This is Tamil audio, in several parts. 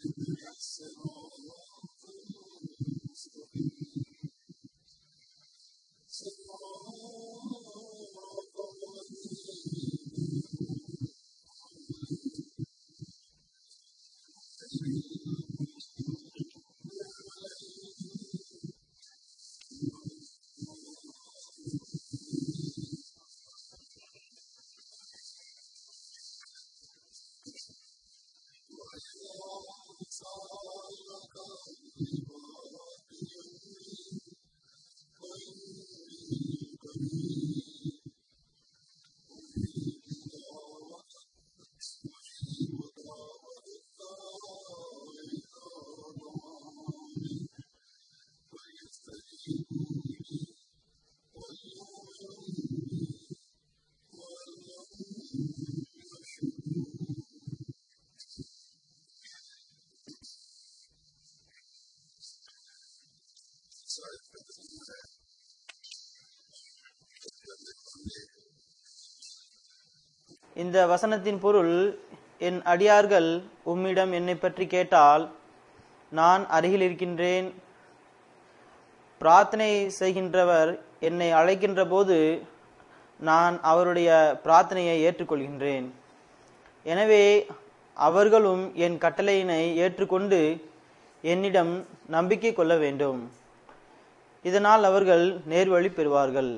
இந்த வசனத்தின் பொருள் என் அடியார்கள் உம்மிடம் என்னை பற்றி கேட்டால் நான் அருகில் இருக்கின்றேன் பிரார்த்தனை செய்கின்றவர் என்னை அழைக்கின்ற போது நான் அவருடைய பிரார்த்தனையை ஏற்றுக்கொள்கின்றேன் எனவே அவர்களும் என் கட்டளையினை ஏற்றுக்கொண்டு என்னிடம் நம்பிக்கை கொள்ள வேண்டும் இதனால் அவர்கள் நேர்வழி பெறுவார்கள்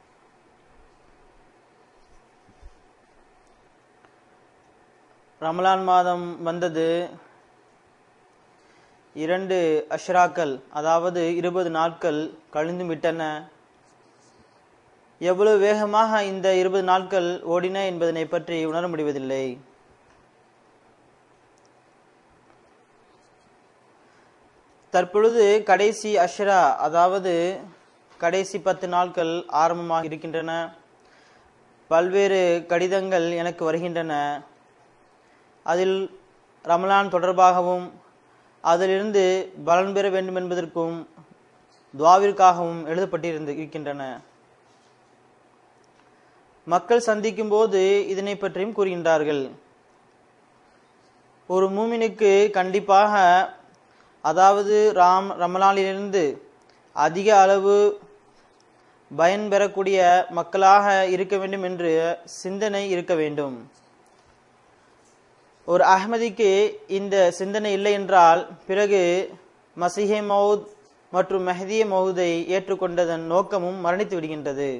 ரமலான் மாதம் வந்தது இரண்டு அஷ்ராக்கள் அதாவது இருபது நாட்கள் கழிந்து விட்டன எவ்வளவு வேகமாக இந்த இருபது நாட்கள் ஓடின என்பதனை பற்றி உணர முடிவதில்லை தற்பொழுது கடைசி அஷ்ரா அதாவது கடைசி பத்து நாட்கள் ஆரம்பமாக இருக்கின்றன பல்வேறு கடிதங்கள் எனக்கு வருகின்றன அதில் ரமலான் தொடர்பாகவும் அதிலிருந்து பலன் பெற வேண்டும் என்பதற்கும் துவாவிற்காகவும் எழுதப்பட்டிருந்து இருக்கின்றன மக்கள் சந்திக்கும் போது இதனை பற்றியும் கூறுகின்றார்கள் ஒரு மூமினுக்கு கண்டிப்பாக அதாவது ராம் ரமலானிலிருந்து அதிக அளவு பயன் பெறக்கூடிய மக்களாக இருக்க வேண்டும் என்று சிந்தனை இருக்க வேண்டும் ஒரு அஹ்மதிக்கு இந்த சிந்தனை இல்லை என்றால் பிறகு மசிஹே மவுத் மற்றும் மெஹதிய மவுதை ஏற்றுக்கொண்டதன் நோக்கமும் மரணித்து விடுகின்றது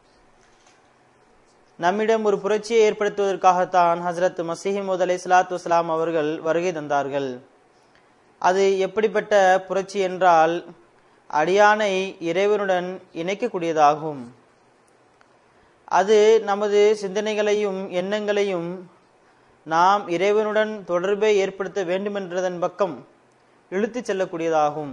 நம்மிடம் ஒரு புரட்சியை ஏற்படுத்துவதற்காகத்தான் ஹசரத் மசிஹிமூத் அலை சலாத்து வஸ்லாம் அவர்கள் வருகை தந்தார்கள் அது எப்படிப்பட்ட புரட்சி என்றால் அடியானை இறைவனுடன் இணைக்கக்கூடியதாகும் அது நமது சிந்தனைகளையும் எண்ணங்களையும் நாம் இறைவனுடன் தொடர்பை ஏற்படுத்த வேண்டுமென்றதன் பக்கம் இழுத்துச் செல்லக்கூடியதாகும்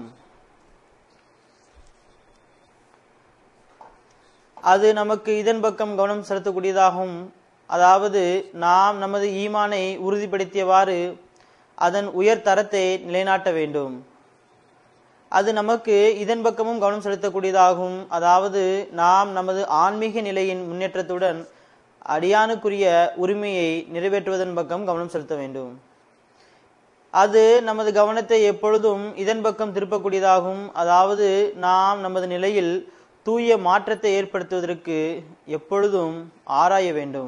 அது நமக்கு இதன் பக்கம் கவனம் செலுத்தக்கூடியதாகும் அதாவது நாம் நமது ஈமானை உறுதிப்படுத்தியவாறு அதன் உயர் தரத்தை நிலைநாட்ட வேண்டும் அது நமக்கு இதன் பக்கமும் கவனம் செலுத்தக்கூடியதாகும் அதாவது நாம் நமது ஆன்மீக நிலையின் முன்னேற்றத்துடன் அடியானுக்குரிய உரிமையை நிறைவேற்றுவதன் பக்கம் கவனம் செலுத்த வேண்டும் அது நமது கவனத்தை எப்பொழுதும் இதன் பக்கம் திருப்பக்கூடியதாகும் அதாவது நாம் நமது நிலையில் தூய மாற்றத்தை ஏற்படுத்துவதற்கு எப்பொழுதும் ஆராய வேண்டும்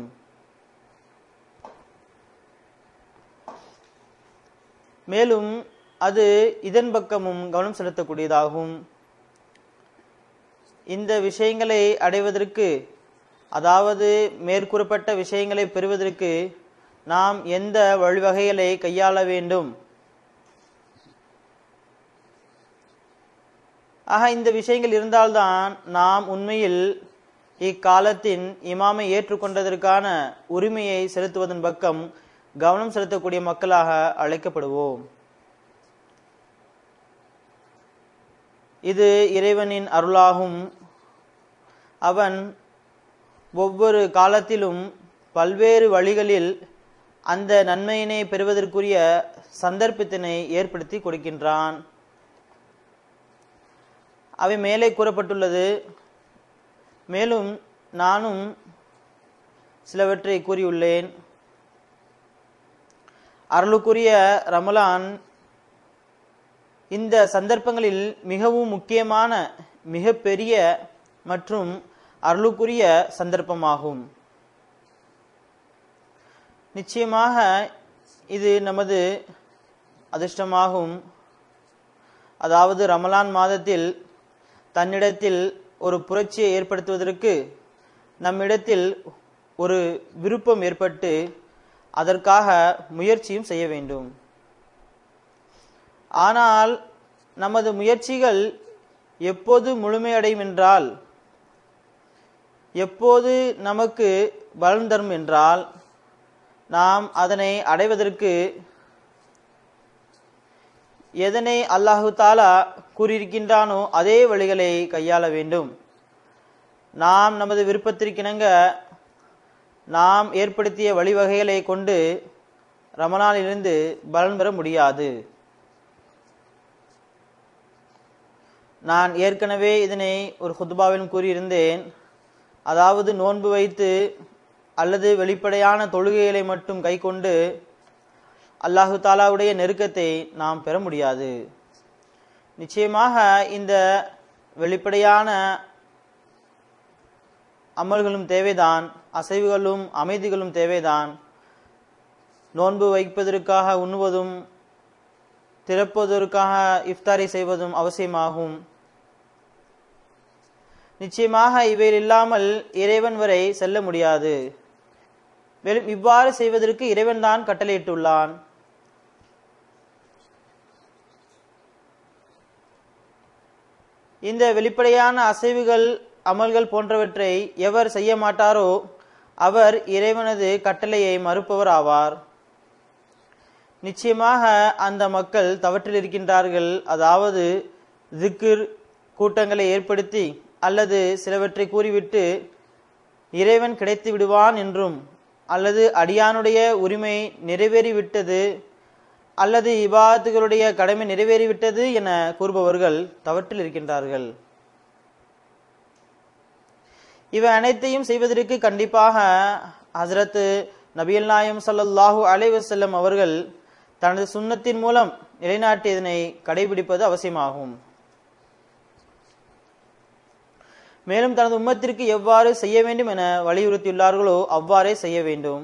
மேலும் அது இதன் பக்கமும் கவனம் செலுத்தக்கூடியதாகும் இந்த விஷயங்களை அடைவதற்கு அதாவது மேற்கூறப்பட்ட விஷயங்களை பெறுவதற்கு நாம் எந்த வழிவகைகளை கையாள வேண்டும் ஆக இந்த விஷயங்கள் இருந்தால்தான் நாம் உண்மையில் இக்காலத்தின் இமாமை ஏற்றுக்கொண்டதற்கான உரிமையை செலுத்துவதன் பக்கம் கவனம் செலுத்தக்கூடிய மக்களாக அழைக்கப்படுவோம் இது இறைவனின் அருளாகும் அவன் ஒவ்வொரு காலத்திலும் பல்வேறு வழிகளில் அந்த நன்மையினை பெறுவதற்குரிய சந்தர்ப்பத்தினை ஏற்படுத்தி கொடுக்கின்றான் அவை மேலே கூறப்பட்டுள்ளது மேலும் நானும் சிலவற்றை கூறியுள்ளேன் அருளுக்குரிய ரமலான் இந்த சந்தர்ப்பங்களில் மிகவும் முக்கியமான மிகப்பெரிய மற்றும் அருளுக்குரிய சந்தர்ப்பமாகும் நிச்சயமாக இது நமது அதிர்ஷ்டமாகும் அதாவது ரமலான் மாதத்தில் தன்னிடத்தில் ஒரு புரட்சியை ஏற்படுத்துவதற்கு நம்மிடத்தில் ஒரு விருப்பம் ஏற்பட்டு அதற்காக முயற்சியும் செய்ய வேண்டும் ஆனால் நமது முயற்சிகள் எப்போது முழுமையடையும் என்றால் எப்போது நமக்கு பலன் தரும் என்றால் நாம் அதனை அடைவதற்கு எதனை அல்லாஹு தாலா கூறியிருக்கின்றானோ அதே வழிகளை கையாள வேண்டும் நாம் நமது விருப்பத்திற்கிணங்க நாம் ஏற்படுத்திய வழிவகைகளை கொண்டு ரமலானிலிருந்து பலன் பெற முடியாது நான் ஏற்கனவே இதனை ஒரு ஹுத்பாவில் கூறியிருந்தேன் அதாவது நோன்பு வைத்து அல்லது வெளிப்படையான தொழுகைகளை மட்டும் கைக்கொண்டு அல்லாஹு தாலாவுடைய நெருக்கத்தை நாம் பெற முடியாது நிச்சயமாக இந்த வெளிப்படையான அமல்களும் தேவைதான் அசைவுகளும் அமைதிகளும் தேவைதான் நோன்பு வைப்பதற்காக உண்ணுவதும் திறப்பதற்காக இஃப்தாரி செய்வதும் அவசியமாகும் நிச்சயமாக இவையில் இல்லாமல் இறைவன் வரை செல்ல முடியாது மேலும் இவ்வாறு செய்வதற்கு இறைவன் தான் கட்டளையிட்டுள்ளான் இந்த வெளிப்படையான அசைவுகள் அமல்கள் போன்றவற்றை எவர் செய்ய மாட்டாரோ அவர் இறைவனது கட்டளையை மறுப்பவர் ஆவார் நிச்சயமாக அந்த மக்கள் தவற்றில் இருக்கின்றார்கள் அதாவது திக்ர் கூட்டங்களை ஏற்படுத்தி அல்லது சிலவற்றை கூறிவிட்டு இறைவன் கிடைத்து விடுவான் என்றும் அல்லது அடியானுடைய உரிமை நிறைவேறிவிட்டது அல்லது இபாத்துகளுடைய கடமை நிறைவேறிவிட்டது என கூறுபவர்கள் தவற்றில் இருக்கின்றார்கள் இவை அனைத்தையும் செய்வதற்கு கண்டிப்பாக ஹசரத் நபியல் நாயம் சல்லாஹூ அலைவசல்லம் அவர்கள் தனது சுண்ணத்தின் மூலம் நிலைநாட்டியதனை கடைபிடிப்பது அவசியமாகும் மேலும் தனது உம்மத்திற்கு எவ்வாறு செய்ய வேண்டும் என வலியுறுத்தியுள்ளார்களோ அவ்வாறே செய்ய வேண்டும்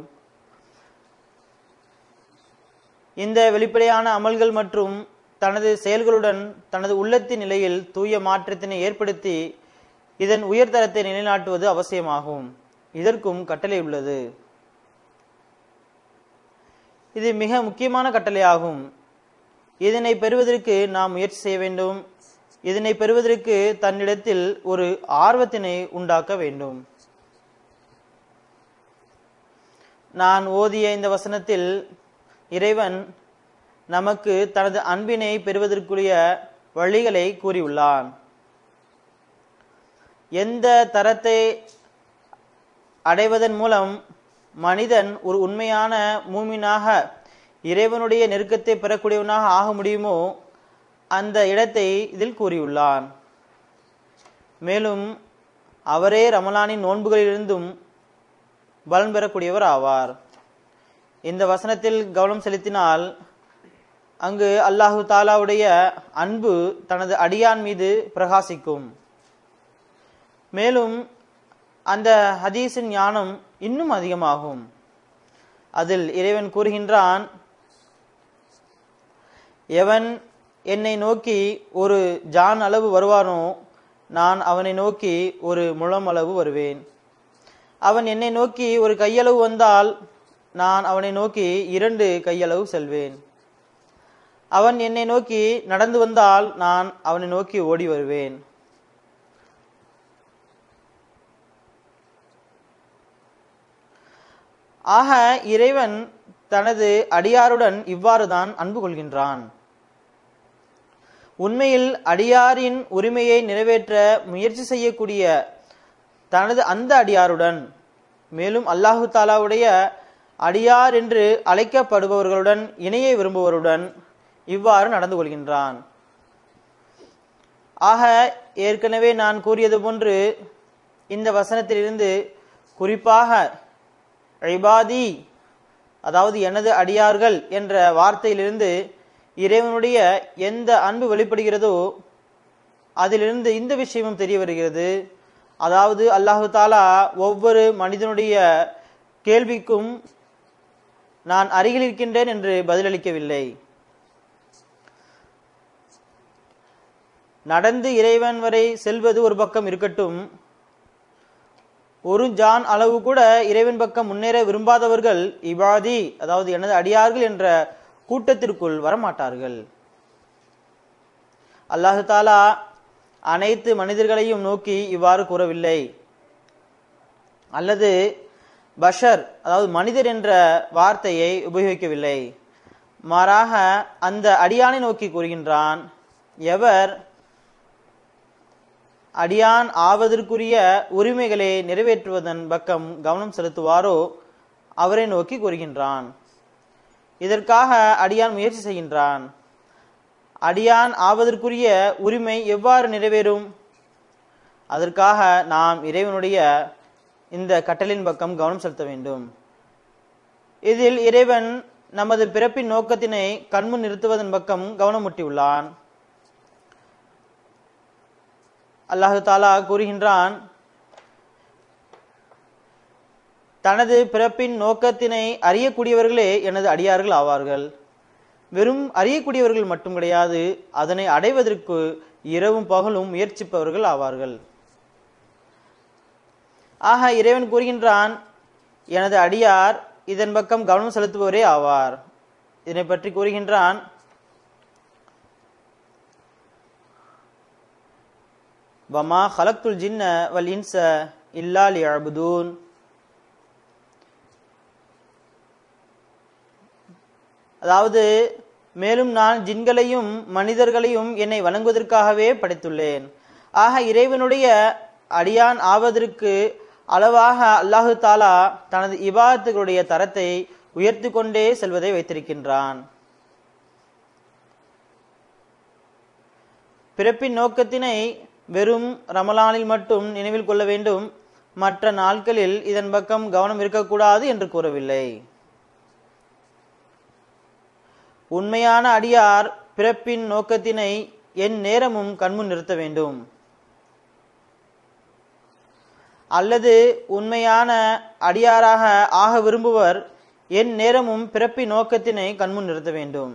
இந்த வெளிப்படையான அமல்கள் மற்றும் தனது செயல்களுடன் தனது உள்ளத்தின் நிலையில் தூய மாற்றத்தினை ஏற்படுத்தி இதன் உயர்தரத்தை நிலைநாட்டுவது அவசியமாகும் இதற்கும் கட்டளை உள்ளது இது மிக முக்கியமான கட்டளையாகும் இதனை பெறுவதற்கு நாம் முயற்சி செய்ய வேண்டும் இதனை பெறுவதற்கு தன்னிடத்தில் ஒரு ஆர்வத்தினை உண்டாக்க வேண்டும் நான் ஓதிய இந்த வசனத்தில் இறைவன் நமக்கு தனது அன்பினை பெறுவதற்குரிய வழிகளை கூறியுள்ளான் எந்த தரத்தை அடைவதன் மூலம் மனிதன் ஒரு உண்மையான மூமினாக இறைவனுடைய நெருக்கத்தை பெறக்கூடியவனாக ஆக முடியுமோ அந்த இடத்தை இதில் கூறியுள்ளான் மேலும் அவரே ரமலானின் நோன்புகளிலிருந்தும் பலன் பெறக்கூடியவர் ஆவார் இந்த வசனத்தில் கவனம் செலுத்தினால் அங்கு அல்லாஹு தாலாவுடைய அன்பு தனது அடியான் மீது பிரகாசிக்கும் மேலும் அந்த ஹதீஸின் ஞானம் இன்னும் அதிகமாகும் அதில் இறைவன் கூறுகின்றான் எவன் என்னை நோக்கி ஒரு ஜான் அளவு வருவானோ நான் அவனை நோக்கி ஒரு முழம் அளவு வருவேன் அவன் என்னை நோக்கி ஒரு கையளவு வந்தால் நான் அவனை நோக்கி இரண்டு கையளவு செல்வேன் அவன் என்னை நோக்கி நடந்து வந்தால் நான் அவனை நோக்கி ஓடி வருவேன் ஆக இறைவன் தனது அடியாருடன் இவ்வாறுதான் அன்பு கொள்கின்றான் உண்மையில் அடியாரின் உரிமையை நிறைவேற்ற முயற்சி செய்யக்கூடிய தனது அந்த அடியாருடன் மேலும் அல்லாஹு தாலாவுடைய அடியார் என்று அழைக்கப்படுபவர்களுடன் இணைய விரும்புவருடன் இவ்வாறு நடந்து கொள்கின்றான் ஆக ஏற்கனவே நான் கூறியது போன்று இந்த வசனத்திலிருந்து குறிப்பாக ஐபாதி அதாவது எனது அடியார்கள் என்ற வார்த்தையிலிருந்து இறைவனுடைய எந்த அன்பு வெளிப்படுகிறதோ அதிலிருந்து இந்த விஷயமும் தெரிய வருகிறது அதாவது அல்லாஹு தாலா ஒவ்வொரு மனிதனுடைய கேள்விக்கும் நான் அருகில் இருக்கின்றேன் என்று பதிலளிக்கவில்லை நடந்து இறைவன் வரை செல்வது ஒரு பக்கம் இருக்கட்டும் ஒரு ஜான் அளவு கூட இறைவன் பக்கம் முன்னேற விரும்பாதவர்கள் இபாதி அதாவது எனது அடியார்கள் என்ற கூட்டத்திற்குள் வரமாட்டார்கள் அல்லாஹு தாலா அனைத்து மனிதர்களையும் நோக்கி இவ்வாறு கூறவில்லை அல்லது பஷர் அதாவது மனிதர் என்ற வார்த்தையை உபயோகிக்கவில்லை மாறாக அந்த அடியானை நோக்கி கூறுகின்றான் எவர் அடியான் ஆவதற்குரிய உரிமைகளை நிறைவேற்றுவதன் பக்கம் கவனம் செலுத்துவாரோ அவரை நோக்கி கூறுகின்றான் இதற்காக அடியான் முயற்சி செய்கின்றான் அடியான் ஆவதற்குரிய உரிமை எவ்வாறு நிறைவேறும் அதற்காக நாம் இறைவனுடைய இந்த கட்டளின் பக்கம் கவனம் செலுத்த வேண்டும் இதில் இறைவன் நமது பிறப்பின் நோக்கத்தினை கண்முன் நிறுத்துவதன் பக்கம் கவனமூட்டியுள்ளான் அல்லாஹு தாலா கூறுகின்றான் தனது பிறப்பின் நோக்கத்தினை அறியக்கூடியவர்களே எனது அடியார்கள் ஆவார்கள் வெறும் அறியக்கூடியவர்கள் மட்டும் கிடையாது அதனை அடைவதற்கு இரவும் பகலும் முயற்சிப்பவர்கள் ஆவார்கள் ஆக இறைவன் கூறுகின்றான் எனது அடியார் இதன் பக்கம் கவனம் செலுத்துபவரே ஆவார் இதனை பற்றி கூறுகின்றான் வமா ஹலக்துல் ஜின்ன வல் இன்ச இல்லா லியஅபுதூன் அதாவது மேலும் நான் ஜின்களையும் மனிதர்களையும் என்னை வணங்குவதற்காகவே படைத்துள்ளேன் ஆக இறைவனுடைய அடியான் ஆவதற்கு அளவாக அல்லாஹு தாலா தனது இபாதத்துகளுடைய தரத்தை உயர்த்தி கொண்டே செல்வதை வைத்திருக்கின்றான் பிறப்பின் நோக்கத்தினை வெறும் ரமலானில் மட்டும் நினைவில் கொள்ள வேண்டும் மற்ற நாட்களில் இதன் பக்கம் கவனம் இருக்கக்கூடாது என்று கூறவில்லை உண்மையான அடியார் பிறப்பின் நோக்கத்தினை என் நேரமும் கண்முன் நிறுத்த வேண்டும் அல்லது உண்மையான அடியாராக ஆக விரும்புவர் என் நேரமும் பிறப்பின் நோக்கத்தினை கண்முன் நிறுத்த வேண்டும்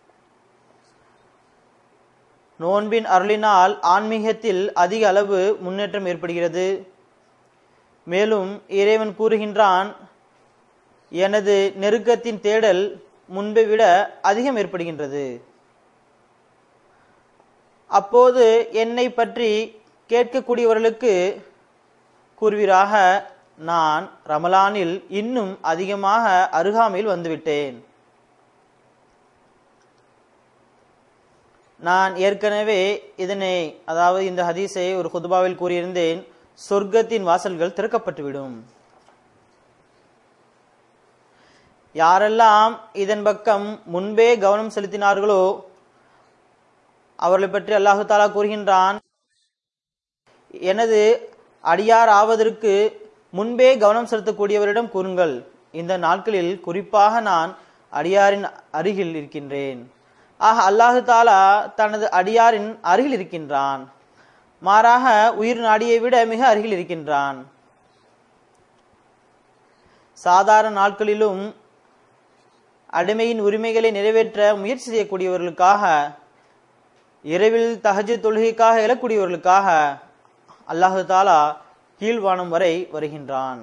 நோன்பின் அருளினால் ஆன்மீகத்தில் அதிக அளவு முன்னேற்றம் ஏற்படுகிறது மேலும் இறைவன் கூறுகின்றான் எனது நெருக்கத்தின் தேடல் முன்பை விட அதிகம் ஏற்படுகின்றது அப்போது என்னை பற்றி கேட்கக்கூடியவர்களுக்கு கூறுவீராக நான் ரமலானில் இன்னும் அதிகமாக அருகாமையில் வந்துவிட்டேன் நான் ஏற்கனவே இதனை அதாவது இந்த ஹதீஸை ஒரு குதுபாவில் கூறியிருந்தேன் சொர்க்கத்தின் வாசல்கள் திறக்கப்பட்டுவிடும் யாரெல்லாம் இதன் பக்கம் முன்பே கவனம் செலுத்தினார்களோ அவர்களை பற்றி அல்லாஹு தாலா கூறுகின்றான் எனது அடியார் ஆவதற்கு முன்பே கவனம் செலுத்தக்கூடியவரிடம் கூறுங்கள் இந்த நாட்களில் குறிப்பாக நான் அடியாரின் அருகில் இருக்கின்றேன் ஆக அல்லாஹு தாலா தனது அடியாரின் அருகில் இருக்கின்றான் மாறாக உயிர் நாடியை விட மிக அருகில் இருக்கின்றான் சாதாரண நாட்களிலும் அடிமையின் உரிமைகளை நிறைவேற்ற முயற்சி செய்யக்கூடியவர்களுக்காக இரவில் தஹஜ் தொழுகைக்காக எழக்கூடியவர்களுக்காக அல்லாஹு தாலா கீழ்வானம் வரை வருகின்றான்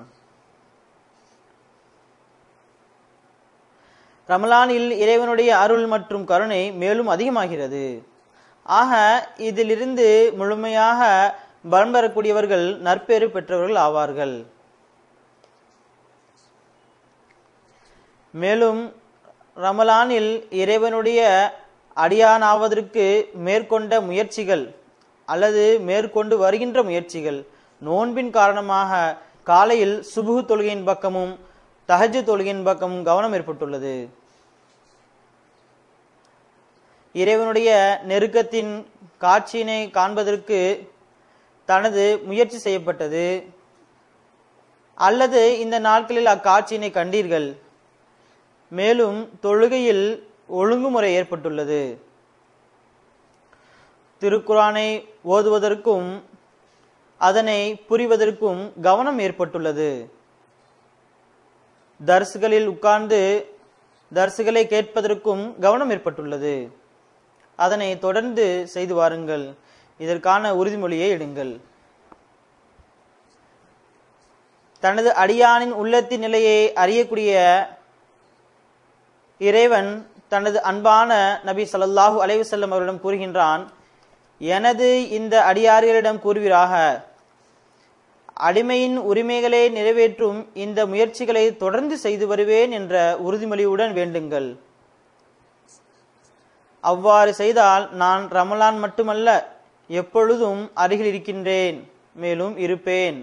ரமலானில் இறைவனுடைய அருள் மற்றும் கருணை மேலும் அதிகமாகிறது ஆக இதிலிருந்து முழுமையாக பலன் பெறக்கூடியவர்கள் நற்பேறு பெற்றவர்கள் ஆவார்கள் மேலும் ரமலானில் இறைவனுடைய அடியானாவதற்கு மேற்கொண்ட முயற்சிகள் அல்லது மேற்கொண்டு வருகின்ற முயற்சிகள் நோன்பின் காரணமாக காலையில் சுபுகு தொழுகையின் பக்கமும் தஹஜ் தொழுகையின் பக்கமும் கவனம் ஏற்பட்டுள்ளது இறைவனுடைய நெருக்கத்தின் காட்சியினை காண்பதற்கு தனது முயற்சி செய்யப்பட்டது அல்லது இந்த நாட்களில் அக்காட்சியினை கண்டீர்கள் மேலும் தொழுகையில் ஒழுங்குமுறை ஏற்பட்டுள்ளது திருக்குரானை ஓதுவதற்கும் அதனை புரிவதற்கும் கவனம் ஏற்பட்டுள்ளது தர்சுகளில் உட்கார்ந்து தர்சுகளை கேட்பதற்கும் கவனம் ஏற்பட்டுள்ளது அதனை தொடர்ந்து செய்து வாருங்கள் இதற்கான உறுதிமொழியை எடுங்கள் தனது அடியானின் உள்ளத்தின் நிலையை அறியக்கூடிய இறைவன் தனது அன்பான நபி ஸல்லல்லாஹு அலைஹி வஸல்லம் அவரிடம் கூறுகின்றான் எனது இந்த அடியார்களிடம் கூறுவீராக அடிமையின் உரிமைகளை நிறைவேற்றும் இந்த முயற்சிகளை தொடர்ந்து செய்து வருவேன் என்ற உறுதிமொழியுடன் வேண்டுங்கள் அவ்வாறு செய்தால் நான் ரமலான் மட்டுமல்ல எப்பொழுதும் அருகில் இருக்கின்றேன் மேலும் இருப்பேன்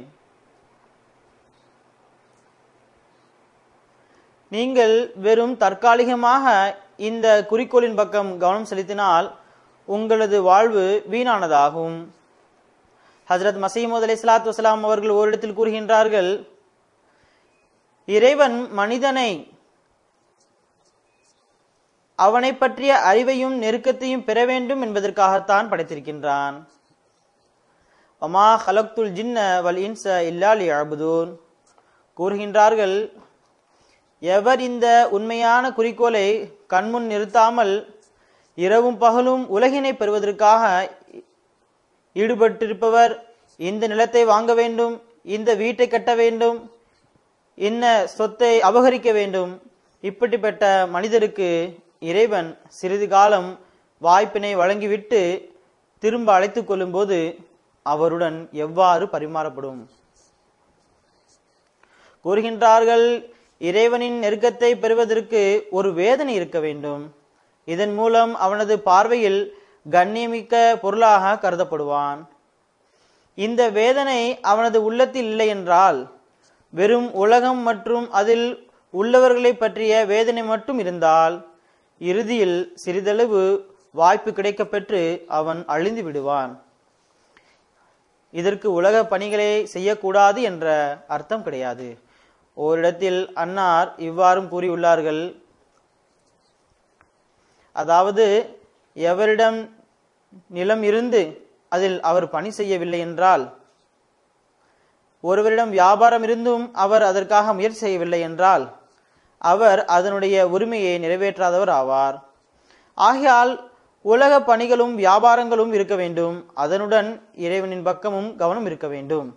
நீங்கள் வெறும் தற்காலிகமாக இந்த குறிக்கோளின் பக்கம் கவனம் செலுத்தினால் உங்களது வாழ்வு வீணானதாகும் ஹஜரத் மசீமது அலி சலாத்து வசலாம் அவர்கள் ஓரிடத்தில் கூறுகின்றார்கள் இறைவன் மனிதனை அவனை பற்றிய அறிவையும் நெருக்கத்தையும் பெற வேண்டும் என்பதற்காகத்தான் படைத்திருக்கின்றான் ஒமா ஹலக்துல் ஜின்ன வல் இன்ச இல்லாலி அபுதூன் கூறுகின்றார்கள் எவர் இந்த உண்மையான குறிக்கோளை கண்முன் நிறுத்தாமல் இரவும் பகலும் உலகினை பெறுவதற்காக ஈடுபட்டிருப்பவர் இந்த நிலத்தை வாங்க வேண்டும் இந்த வீட்டை கட்ட வேண்டும் இன்ன சொத்தை அபகரிக்க வேண்டும் இப்படிப்பட்ட மனிதருக்கு இறைவன் சிறிது காலம் வாய்ப்பினை வழங்கிவிட்டு திரும்ப அழைத்துக் கொள்ளும்போது அவருடன் எவ்வாறு பரிமாறப்படும் கூறுகின்றார்கள் இறைவனின் நெருக்கத்தை பெறுவதற்கு ஒரு வேதனை இருக்க வேண்டும் இதன் மூலம் அவனது பார்வையில் கண்ணியமிக்க பொருளாக கருதப்படுவான் இந்த வேதனை அவனது உள்ளத்தில் இல்லை என்றால் வெறும் உலகம் மற்றும் அதில் உள்ளவர்களை பற்றிய வேதனை மட்டும் இருந்தால் இறுதியில் சிறிதளவு வாய்ப்பு கிடைக்கப் பெற்று அவன் அழிந்து விடுவான் இதற்கு உலக பணிகளை செய்யக்கூடாது என்ற அர்த்தம் கிடையாது ஓரிடத்தில் அன்னார் இவ்வாறும் கூறியுள்ளார்கள் அதாவது எவரிடம் நிலம் இருந்து அதில் அவர் பணி செய்யவில்லை என்றால் ஒருவரிடம் வியாபாரம் இருந்தும் அவர் அதற்காக முயற்சி செய்யவில்லை என்றால் அவர் அதனுடைய உரிமையை நிறைவேற்றாதவர் ஆவார் ஆகையால் உலக பணிகளும் வியாபாரங்களும் இருக்க வேண்டும் அதனுடன் இறைவனின் பக்கமும் கவனம் இருக்க வேண்டும்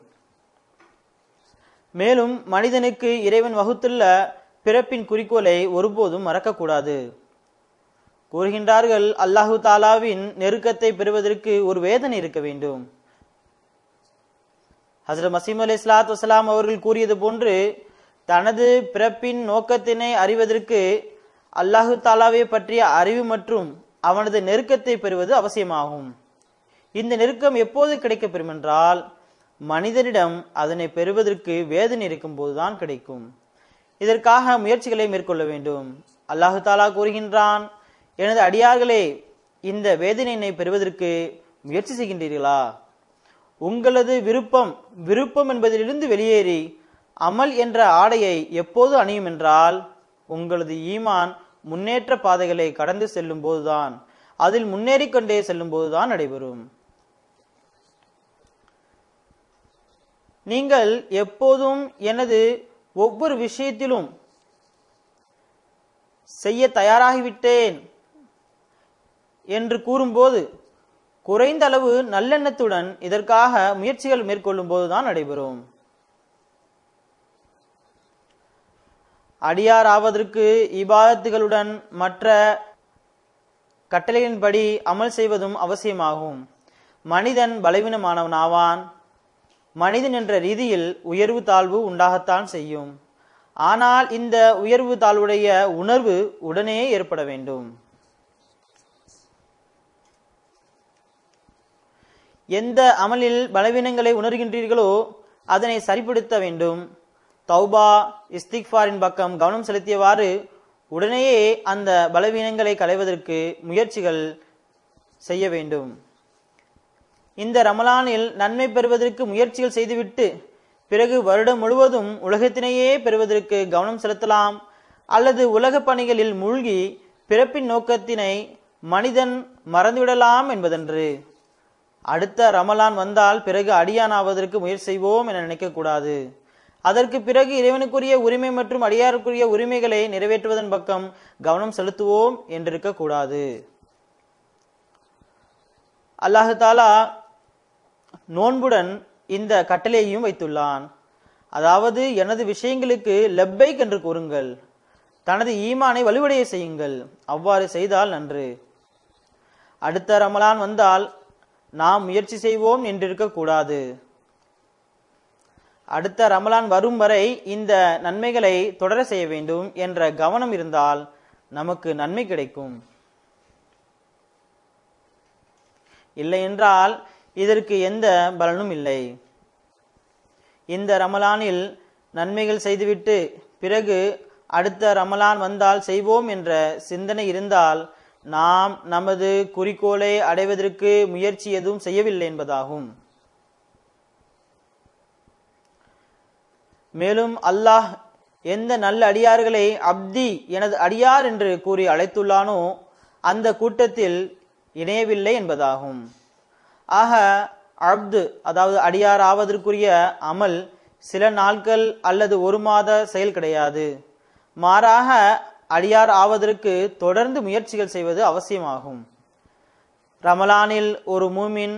மேலும் மனிதனுக்கு இறைவன் வகுத்துள்ள பிறப்பின் குறிக்கோளை ஒருபோதும் மறக்கக்கூடாது கூறுகின்றார்கள் அல்லாஹு தாலாவின் நெருக்கத்தை பெறுவதற்கு ஒரு வேதனை இருக்க வேண்டும் ஹசரத் மசீம் அலி இஸ்லாத் வசலாம் அவர்கள் கூறியது போன்று தனது பிறப்பின் நோக்கத்தினை அறிவதற்கு அல்லாஹு தாலாவை பற்றிய அறிவு மற்றும் அவனது நெருக்கத்தை பெறுவது அவசியமாகும் இந்த நெருக்கம் எப்போது கிடைக்கப்பெறும் என்றால் மனிதனிடம் அதனை பெறுவதற்கு வேதனை இருக்கும் போதுதான் கிடைக்கும் இதற்காக முயற்சிகளை மேற்கொள்ள வேண்டும் அல்லாஹு தாலா கூறுகின்றான் எனது அடியார்களே இந்த வேதனையினை பெறுவதற்கு முயற்சி செய்கின்றீர்களா உங்களது விருப்பம் விருப்பம் என்பதிலிருந்து வெளியேறி அமல் என்ற ஆடையை எப்போது அணியும் என்றால் உங்களது ஈமான் முன்னேற்ற பாதைகளை கடந்து செல்லும் போதுதான் அதில் முன்னேறிக் கொண்டே செல்லும் போதுதான் நடைபெறும் நீங்கள் எப்போதும் எனது ஒவ்வொரு விஷயத்திலும் செய்ய தயாராகிவிட்டேன் என்று கூறும்போது குறைந்த அளவு நல்லெண்ணத்துடன் இதற்காக முயற்சிகள் மேற்கொள்ளும் போதுதான் நடைபெறும் அடியார் ஆவதற்கு இபாதத்துகளுடன் மற்ற கட்டளையின்படி அமல் செய்வதும் அவசியமாகும் மனிதன் பலவீனமானவனாவான் மனிதன் என்ற ரீதியில் உயர்வு தாழ்வு உண்டாகத்தான் செய்யும் ஆனால் இந்த உயர்வு தாழ்வுடைய உணர்வு உடனே ஏற்பட வேண்டும் எந்த அமலில் பலவீனங்களை உணர்கின்றீர்களோ அதனை சரிப்படுத்த வேண்டும் தௌபா இஸ்திக்ஃபாரின் பக்கம் கவனம் செலுத்தியவாறு உடனேயே அந்த பலவீனங்களை களைவதற்கு முயற்சிகள் செய்ய வேண்டும் இந்த ரமலானில் நன்மை பெறுவதற்கு முயற்சிகள் செய்துவிட்டு பிறகு வருடம் முழுவதும் உலகத்தினையே பெறுவதற்கு கவனம் செலுத்தலாம் அல்லது உலக பணிகளில் மூழ்கி பிறப்பின் நோக்கத்தினை மனிதன் மறந்துவிடலாம் என்பதன்று அடுத்த ரமலான் வந்தால் பிறகு அடியானாவதற்கு முயற்சி செய்வோம் என நினைக்கக்கூடாது அதற்கு பிறகு இறைவனுக்குரிய உரிமை மற்றும் அடியாருக்குரிய உரிமைகளை நிறைவேற்றுவதன் பக்கம் கவனம் செலுத்துவோம் என்றிருக்கக்கூடாது அல்லாஹு தாலா நோன்புடன் இந்த கட்டளையையும் வைத்துள்ளான் அதாவது எனது விஷயங்களுக்கு லெப்பைக் என்று கூறுங்கள் தனது ஈமானை வலுவடைய செய்யுங்கள் அவ்வாறு செய்தால் நன்று அடுத்த ரமலான் வந்தால் நாம் முயற்சி செய்வோம் என்றிருக்கக்கூடாது அடுத்த ரமலான் வரும் வரை இந்த நன்மைகளை தொடர செய்ய வேண்டும் என்ற கவனம் இருந்தால் நமக்கு நன்மை கிடைக்கும் இல்லை என்றால் இதற்கு எந்த பலனும் இல்லை இந்த ரமலானில் நன்மைகள் செய்துவிட்டு பிறகு அடுத்த ரமலான் வந்தால் செய்வோம் என்ற சிந்தனை இருந்தால் நாம் நமது குறிக்கோளை அடைவதற்கு முயற்சி எதுவும் செய்யவில்லை என்பதாகும் மேலும் அல்லாஹ் எந்த நல்ல அடியார்களை அப்தி எனது அடியார் என்று கூறி அழைத்துள்ளானோ அந்த கூட்டத்தில் இணையவில்லை என்பதாகும் ஆக அப்து அதாவது அடியார் ஆவதற்குரிய அமல் சில நாட்கள் அல்லது ஒரு மாத செயல் கிடையாது மாறாக அடியார் ஆவதற்கு தொடர்ந்து முயற்சிகள் செய்வது அவசியமாகும் ரமலானில் ஒரு மூமின்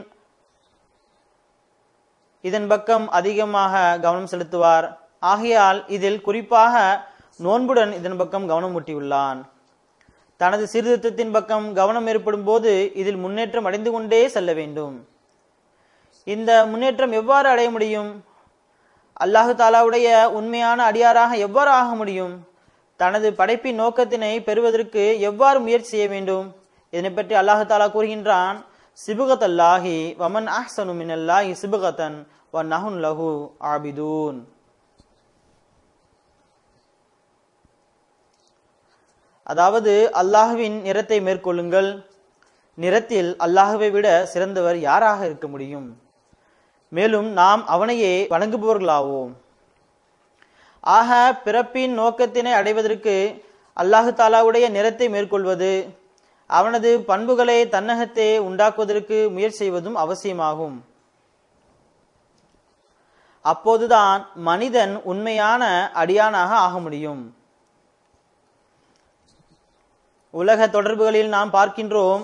இதன் பக்கம் அதிகமாக கவனம் செலுத்துவார் ஆகையால் இதில் குறிப்பாக நோன்புடன் இதன் பக்கம் கவனம் ஊட்டியுள்ளான் தனது சீர்திருத்தத்தின் பக்கம் கவனம் ஏற்படும் போது இதில் முன்னேற்றம் அடைந்து கொண்டே செல்ல வேண்டும் இந்த முன்னேற்றம் எவ்வாறு அடைய முடியும் அல்லாஹு தாலாவுடைய உண்மையான அடியாராக எவ்வாறு ஆக முடியும் தனது படைப்பின் நோக்கத்தினை பெறுவதற்கு எவ்வாறு முயற்சி செய்ய வேண்டும் இதனை பற்றி அல்லாஹு தாலா கூறுகின்றான் சிபுகத் அல்லாஹி வமன் அஹ்சனு மினல்லாஹி சிபுகத்தன் வ நஹுன் லஹு ஆபிதூன் அதாவது அல்லாஹுவின் நிறத்தை மேற்கொள்ளுங்கள் நிறத்தில் அல்லாஹுவை விட சிறந்தவர் யாராக இருக்க முடியும் மேலும் நாம் அவனையே வணங்குபவர்களாவோம் ஆக பிறப்பின் நோக்கத்தினை அடைவதற்கு அல்லாஹு தாலாவுடைய நிறத்தை மேற்கொள்வது அவனது பண்புகளை தன்னகத்தே உண்டாக்குவதற்கு முயற்சி செய்வதும் அவசியமாகும் அப்போதுதான் மனிதன் உண்மையான அடியானாக ஆக முடியும் உலக தொடர்புகளில் நாம் பார்க்கின்றோம்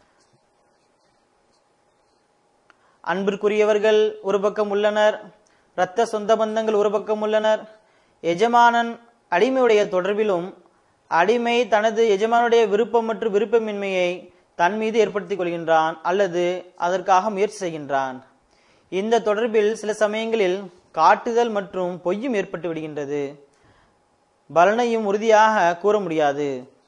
அன்பிற்குரியவர்கள் ஒரு பக்கம் உள்ளனர் இரத்த சொந்த பந்தங்கள் ஒரு பக்கம் உள்ளனர் எஜமானன் அடிமையுடைய தொடர்பிலும் அடிமை தனது எஜமானுடைய விருப்பம் மற்றும் விருப்பமின்மையை தன் மீது ஏற்படுத்திக் கொள்கின்றான் அல்லது அதற்காக முயற்சி செய்கின்றான் இந்த தொடர்பில் சில சமயங்களில் காட்டுதல் மற்றும் பொய்யும் ஏற்பட்டு விடுகின்றது பலனையும் உறுதியாக கூற முடியாது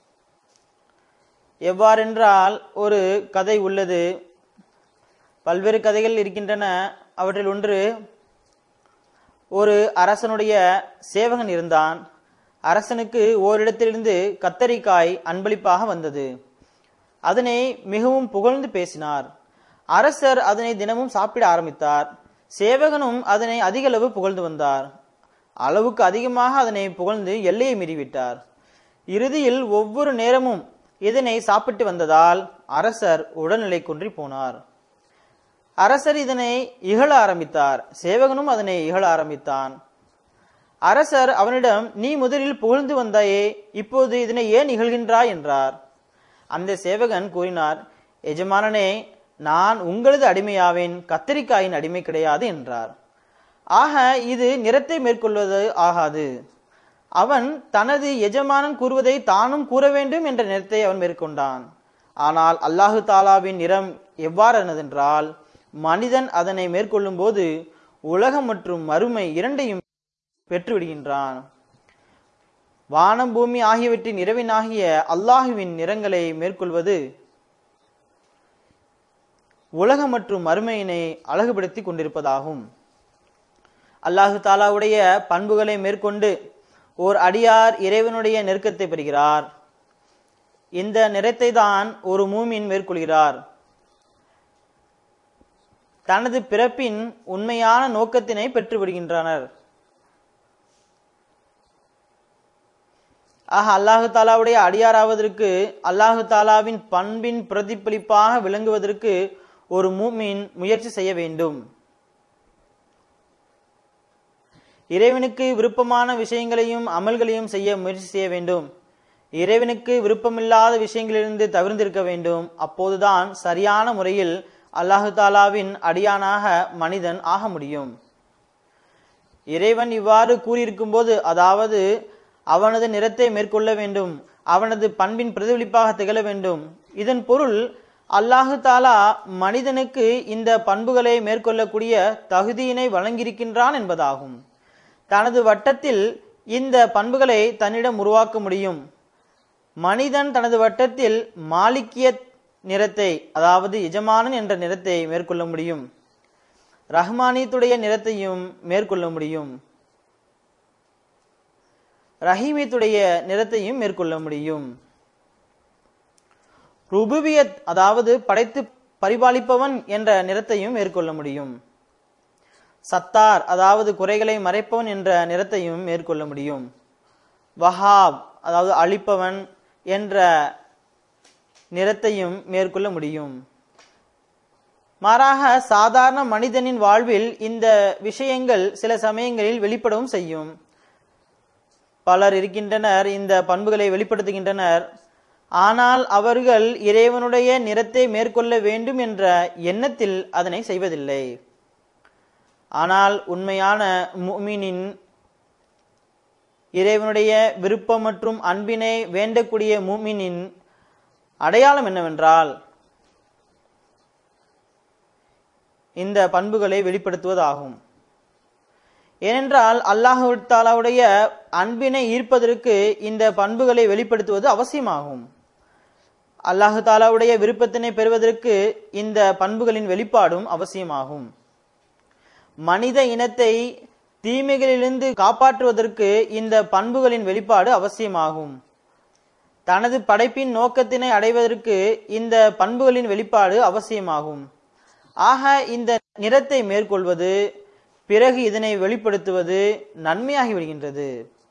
எவ்வாறென்றால் ஒரு கதை உள்ளது பல்வேறு கதைகள் இருக்கின்றன அவற்றில் ஒன்று ஒரு அரசனுடைய சேவகன் இருந்தான் அரசனுக்கு ஓரிடத்திலிருந்து கத்தரிக்காய் அன்பளிப்பாக வந்தது அதனை மிகவும் புகழ்ந்து பேசினார் அரசர் அதனை தினமும் சாப்பிட ஆரம்பித்தார் சேவகனும் அதனை அதிக அளவு புகழ்ந்து வந்தார் அளவுக்கு அதிகமாக அதனை புகழ்ந்து எல்லையை மீறிவிட்டார் இறுதியில் ஒவ்வொரு நேரமும் இதனை சாப்பிட்டு வந்ததால் அரசர் உடல்நிலை குன்றி போனார் அரசர் இதனை இகழ ஆரம்பித்தார் சேவகனும் அதனை இகழ ஆரம்பித்தான் அரசர் அவனிடம் நீ முதலில் புகழ்ந்து வந்தாயே இப்போது இதனை ஏன் இகழ்கின்றாய் என்றார் அந்த சேவகன் கூறினார் எஜமானனே நான் உங்களது அடிமையாவேன் கத்தரிக்காயின் அடிமை கிடையாது என்றார் ஆக இது நிறத்தை மேற்கொள்வது ஆகாது அவன் தனது எஜமானன் கூறுவதை தானும் கூற வேண்டும் என்ற நிறத்தை அவன் மேற்கொண்டான் ஆனால் அல்லாஹு தாலாவின் நிறம் எவ்வாறானதென்றால் மனிதன் அதனை மேற்கொள்ளும் போது உலகம் மற்றும் மறுமை இரண்டையும் பெற்றுவிடுகின்றான் வானம் பூமி ஆகியவற்றின் இரவினாகிய அல்லாஹுவின் நிறங்களை மேற்கொள்வது உலகம் மற்றும் மறுமையினை அழகுபடுத்தி கொண்டிருப்பதாகும் அல்லாஹு தாலாவுடைய பண்புகளை மேற்கொண்டு ஓர் அடியார் இறைவனுடைய நெருக்கத்தை பெறுகிறார் இந்த நிறத்தை தான் ஒரு மூமின் மேற்கொள்கிறார் தனது பிறப்பின் உண்மையான நோக்கத்தினை பெற்று விடுகின்றனர் ஆக அல்லாஹு தாலாவுடைய அடியாராவதற்கு அல்லாஹு தாலாவின் பண்பின் பிரதிபலிப்பாக விளங்குவதற்கு ஒரு மூமின் முயற்சி செய்ய வேண்டும் இறைவனுக்கு விருப்பமான விஷயங்களையும் அமல்களையும் செய்ய முயற்சி செய்ய வேண்டும் இறைவனுக்கு விருப்பமில்லாத விஷயங்களிலிருந்து தவிர்ந்திருக்க வேண்டும் அப்போதுதான் சரியான முறையில் அல்லாஹு தாலாவின் அடியானாக மனிதன் ஆக முடியும் இறைவன் இவ்வாறு கூறியிருக்கும் போது அதாவது அவனது நிறத்தை மேற்கொள்ள வேண்டும் அவனது பண்பின் பிரதிபலிப்பாக திகழ வேண்டும் இதன் பொருள் அல்லாஹு தாலா மனிதனுக்கு இந்த பண்புகளை மேற்கொள்ளக்கூடிய தகுதியினை வழங்கியிருக்கின்றான் என்பதாகும் தனது வட்டத்தில் இந்த பண்புகளை தன்னிடம் உருவாக்க முடியும் மனிதன் தனது வட்டத்தில் மாலிக்கிய நிறத்தை அதாவது எஜமானன் என்ற நிறத்தை மேற்கொள்ள முடியும் ரஹ்மானியத்துடைய நிறத்தையும் மேற்கொள்ள முடியும் ரஹீமியத்துடைய நிறத்தையும் மேற்கொள்ள முடியும் ருபுபியத் அதாவது படைத்து பரிபாலிப்பவன் என்ற நிறத்தையும் மேற்கொள்ள முடியும் சத்தார் அதாவது குறைகளை மறைப்பவன் என்ற நிறத்தையும் மேற்கொள்ள முடியும் வஹாப் அதாவது அழிப்பவன் என்ற நிறத்தையும் மேற்கொள்ள முடியும் மாறாக சாதாரண மனிதனின் வாழ்வில் இந்த விஷயங்கள் சில சமயங்களில் வெளிப்படவும் செய்யும் பலர் இருக்கின்றனர் இந்த பண்புகளை வெளிப்படுத்துகின்றனர் ஆனால் அவர்கள் இறைவனுடைய நிறத்தை மேற்கொள்ள வேண்டும் என்ற எண்ணத்தில் அதனை செய்வதில்லை ஆனால் உண்மையான முமினின் இறைவனுடைய விருப்பம் மற்றும் அன்பினை வேண்டக்கூடிய மூமினின் அடையாளம் என்னவென்றால் இந்த பண்புகளை வெளிப்படுத்துவதாகும் ஏனென்றால் அல்லாஹு தாலாவுடைய அன்பினை ஈர்ப்பதற்கு இந்த பண்புகளை வெளிப்படுத்துவது அவசியமாகும் அல்லாஹு தாலாவுடைய விருப்பத்தினை பெறுவதற்கு இந்த பண்புகளின் வெளிப்பாடும் அவசியமாகும் மனித இனத்தை தீமைகளிலிருந்து காப்பாற்றுவதற்கு இந்த பண்புகளின் வெளிப்பாடு அவசியமாகும் தனது படைப்பின் நோக்கத்தினை அடைவதற்கு இந்த பண்புகளின் வெளிப்பாடு அவசியமாகும் ஆக இந்த நிறத்தை மேற்கொள்வது பிறகு இதனை வெளிப்படுத்துவது நன்மையாகி விடுகின்றது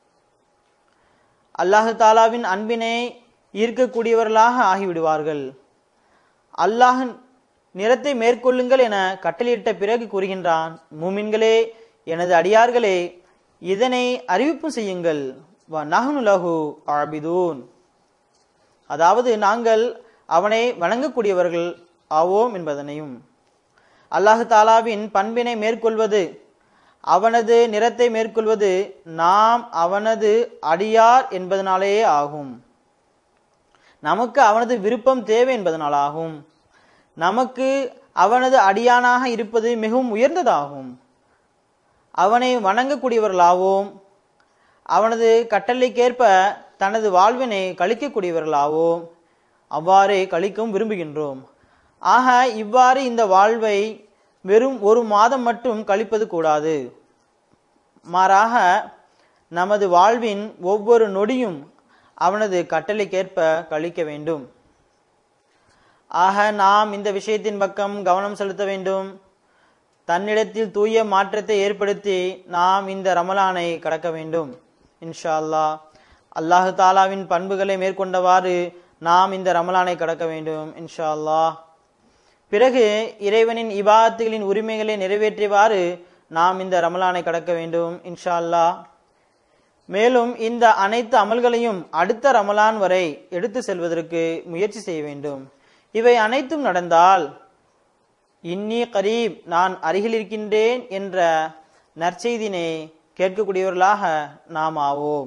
அல்லாஹு தாலாவின் அன்பினை ஈர்க்கக்கூடியவர்களாக ஆகிவிடுவார்கள் அல்லாஹ் நிறத்தை மேற்கொள்ளுங்கள் என கட்டளையிட்ட பிறகு கூறுகின்றான் மூமின்களே எனது அடியார்களே இதனை அறிவிப்பு செய்யுங்கள் வ நஹ்னு லஹு ஆபிதூன் அதாவது நாங்கள் அவனை வணங்கக்கூடியவர்கள் ஆவோம் என்பதனையும் அல்லாஹு தாலாவின் பண்பினை மேற்கொள்வது அவனது நிறத்தை மேற்கொள்வது நாம் அவனது அடியார் என்பதனாலேயே ஆகும் நமக்கு அவனது விருப்பம் தேவை என்பதனாலாகும் நமக்கு அவனது அடியானாக இருப்பது மிகவும் உயர்ந்ததாகும் அவனை வணங்கக்கூடியவர்களாவோம் அவனது கட்டளைக்கேற்ப தனது வாழ்வினை கழிக்கக்கூடியவர்களாவோம் அவ்வாறே கழிக்கவும் விரும்புகின்றோம் ஆக இவ்வாறு இந்த வாழ்வை வெறும் ஒரு மாதம் மட்டும் கழிப்பது கூடாது மாறாக நமது வாழ்வின் ஒவ்வொரு நொடியும் அவனது கட்டளைக்கேற்ப கழிக்க வேண்டும் ஆக நாம் இந்த விஷயத்தின் பக்கம் கவனம் செலுத்த வேண்டும் தன்னிடத்தில் தூய மாற்றத்தை ஏற்படுத்தி நாம் இந்த ரமலானை கடக்க வேண்டும் இன்ஷா அல்லாஹ் அல்லாஹு தாலாவின் பண்புகளை மேற்கொண்டவாறு நாம் இந்த ரமலானை கடக்க வேண்டும் இன்ஷா அல்லாஹ் பிறகு இறைவனின் இபாத்துகளின் உரிமைகளை நிறைவேற்றியவாறு நாம் இந்த ரமலானை கடக்க வேண்டும் இன்ஷா அல்லாஹ் மேலும் இந்த அனைத்து அமல்களையும் அடுத்த ரமலான் வரை எடுத்து செல்வதற்கு முயற்சி செய்ய வேண்டும் இவை அனைத்தும் நடந்தால் இன்னி கரீப் நான் அருகில் இருக்கின்றேன் என்ற நற்செய்தினை கேட்கக்கூடியவர்களாக நாம் ஆவோம்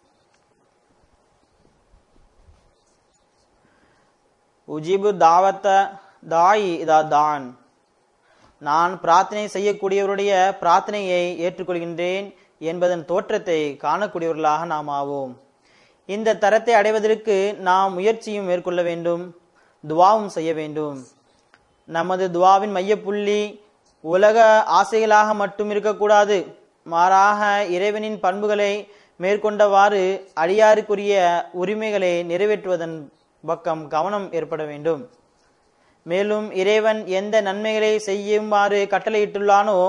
உஜிபு தாவத்த தாய் இதா தான் நான் பிரார்த்தனை செய்யக்கூடியவருடைய பிரார்த்தனையை ஏற்றுக்கொள்கின்றேன் என்பதன் தோற்றத்தை காணக்கூடியவர்களாக நாம் ஆவோம் இந்த தரத்தை அடைவதற்கு நாம் முயற்சியும் மேற்கொள்ள வேண்டும் துவாவும் செய்ய வேண்டும் நமது துவாவின் மையப்புள்ளி உலக ஆசைகளாக மட்டும் இருக்கக்கூடாது மாறாக இறைவனின் பண்புகளை மேற்கொண்டவாறு அடியாருக்குரிய உரிமைகளை நிறைவேற்றுவதன் பக்கம் கவனம் ஏற்பட வேண்டும் மேலும் இறைவன் எந்த நன்மைகளை செய்யுமாறு கட்டளையிட்டுள்ளானோ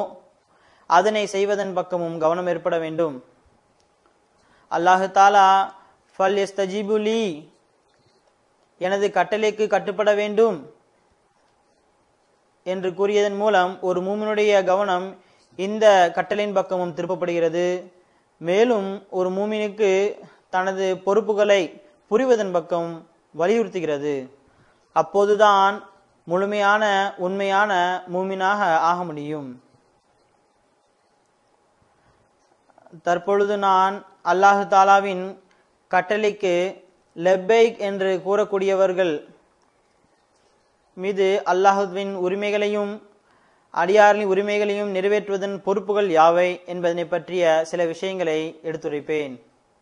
அதனை செய்வதன் பக்கமும் கவனம் ஏற்பட வேண்டும் அல்லாஹு தாலா ஃபல் எஸ்தஜிபுலி எனது கட்டளைக்கு கட்டுப்பட வேண்டும் என்று கூறியதன் மூலம் ஒரு மூமினுடைய கவனம் இந்த கட்டளையின் பக்கமும் திருப்பப்படுகிறது மேலும் ஒரு மூமினுக்கு தனது பொறுப்புகளை புரிவதன் பக்கம் வலியுறுத்துகிறது அப்போதுதான் முழுமையான உண்மையான மூமினாக ஆக முடியும் தற்பொழுது நான் அல்லாஹு தாலாவின் கட்டளைக்கு லெப்பைக் என்று கூறக்கூடியவர்கள் மீது அல்லாஹுவின் உரிமைகளையும் அடியாரின் உரிமைகளையும் நிறைவேற்றுவதன் பொறுப்புகள் யாவை என்பதனை பற்றிய சில விஷயங்களை எடுத்துரைப்பேன்